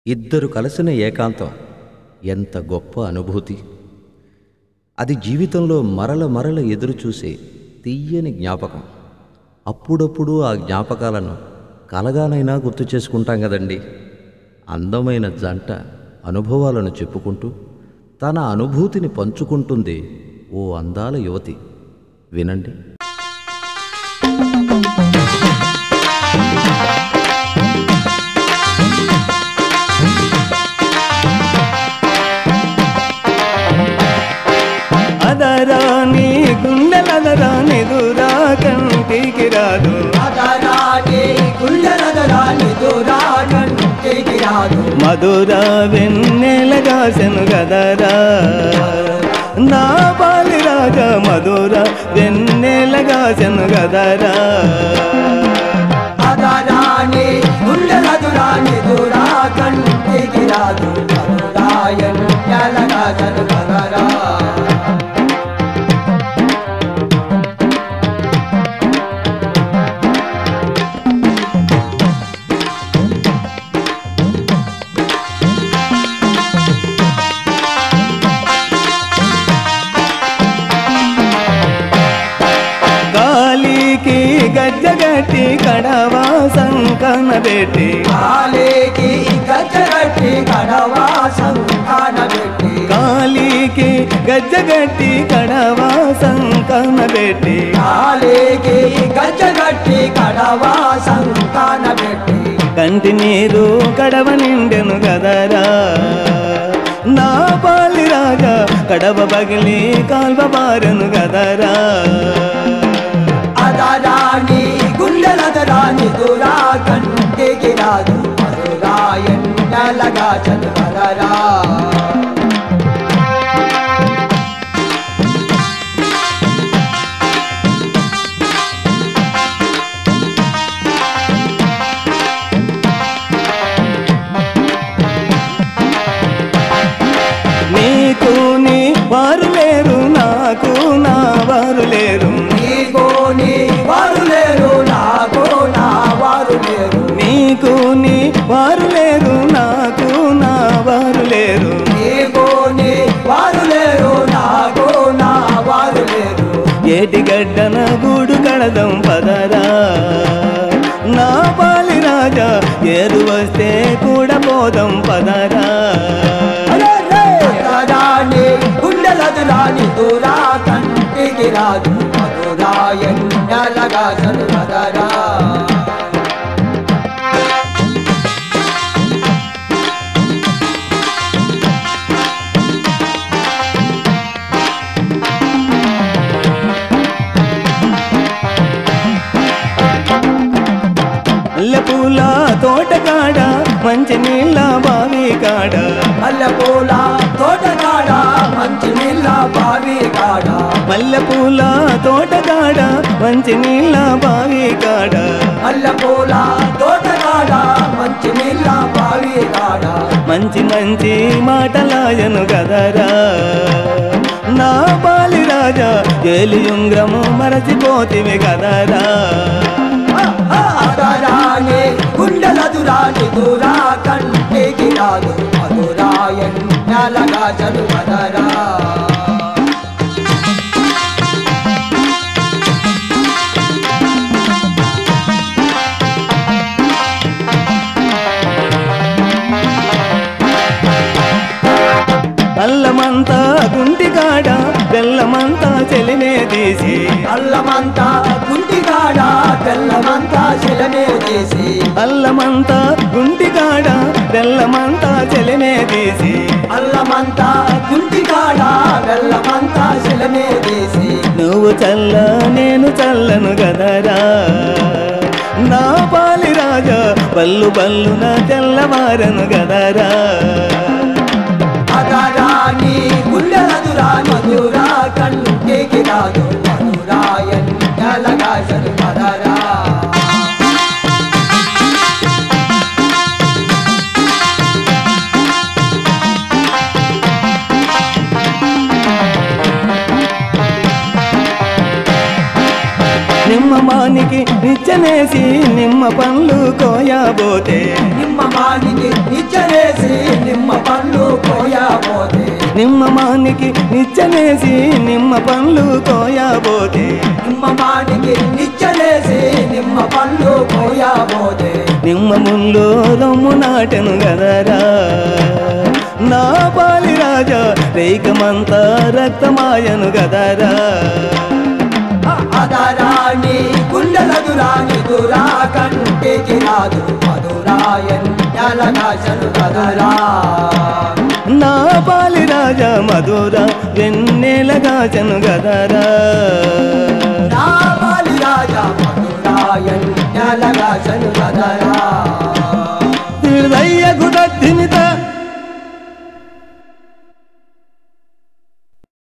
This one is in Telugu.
ఇద్దరు కలిసిన ఏకాంతం ఎంత గొప్ప అనుభూతి అది జీవితంలో మరల మరల ఎదురు చూసే తీయని జ్ఞాపకం అప్పుడప్పుడు ఆ జ్ఞాపకాలను కలగానైనా గుర్తు చేసుకుంటాం కదండి అందమైన జంట అనుభవాలను చెప్పుకుంటూ తన అనుభూతిని పంచుకుంటుంది ఓ అందాల యువతి వినండి అదరాని గుండెలదరాని దురా కంటికి రాదు అదరాని గుండెలదరాని దూరాకంటికి రాదు మధుర వెన్నెలగాసెను గదరా నా బాలి రాజా మధుర వెన్నెలగాసెను గదరా అదరాని గుండెలదురాని దూరాకంటికి రాదు మధురాయన్ ఎలగజను కదరా గాలికి గజ్జగట్టి కడవా సంకన పెట్టి కాలేకి గచ్చగట్టి కడవా సంఖాన పెట్టి గాలికి గజ్జగట్టి కడవా సంకన పెట్టి కాలేకి గచ్చగట్టి కడవా సంఖాన పెట్టి కంటి నీరు కడవ నిండెను గదరా నా పాలి రాజా కడవ పగిలి కాల్వ బారెను గదరా అదరాని గుండెలదరాని దురా కంటికి రాదు మధురాయన్ ఎలగా చదువదరా నీకు నీ వారు లేరు నాకు నా వారు లేరు నీకు నీ వారు లేరు నాకు నా వారు లేరు నీకు నీ వారు లేరు నాకు నా వారు లేరు నీకు నీ వారు లేరు నాకు నా వారు లేరు ఏటి గడ్డన గూడు కడదం పదరా నా పాలి రాజా ఏరు వస్తే కూడా పోదం పదరా అదరాని గుండెలదరాని దురా కంటికి రాదు మధురాయన్ ఎలగా చదువదరా పూల తోట కాడ మంచి నీళ్ళ బావి కాడ మల్లెపూల తోటగాడ మంచి నీళ్ళ బావి కాడ మల్లెపూల తోట కాడ మంచి నీళ్ళ బావి కాడ మల్లెపూల తోటగాడ మంచి నీళ్ళ బావి కాడ మంచి మంచి మాటలాయను గదరా నా బాలి రాజా ఏలియుంగ్రము మరచిపోతివి గదరా అదరాని గుండెలదురాని దురా కంటికి రాదు మధురాయన్ నెలగా చదువదరా అల్లమంతా గుంటి కాడ బెల్లమంతా చెలినే తీసి అల్లమంతా గుంటిగాడ బెల్లమంతా శిలనే చేసి అల్లమంతా గుంటి కాడ బెల్లమంతా చెలినే తీసి అల్లమంతా గుంటిగాడ బెల్లమంతా శిలనే చేసి నువ్వు చల్ల నేను చల్లను గదరా నా పాలి రాజా బల్లు బల్లున తెల్లవారను గదరా అదరాని గుండెలదురా మధురా కంటికి రాదు మధురాయన్ ఎలగా చదువదరా నిమ్మ మానికి నిచ్చనేసి నిమ్మ పండ్లు కోయబోతే నిమ్మ మానికి నిచ్చనేసి నిమ్మ పండ్లు కోయబోతే నిమ్మ మానికి నిచ్చనేసి నిమ్మ పండ్లు కోయబోతే నిమ్మ మానికి నిచ్చనేసి నిమ్మ పండ్లు కోయబోతే నిమ్మ ముళ్ళు రొమ్ము నాటెను గదరా నా పాలి రాజా రేకమంతా రక్తమాయను గదరా అదరాణి గుండెలదు రాని దురా కంటికి రాదు మధురాయన్ ఎలగాశలు కదరా నా పాలి రాజా మధుర వెన్నెలగాచను గదరా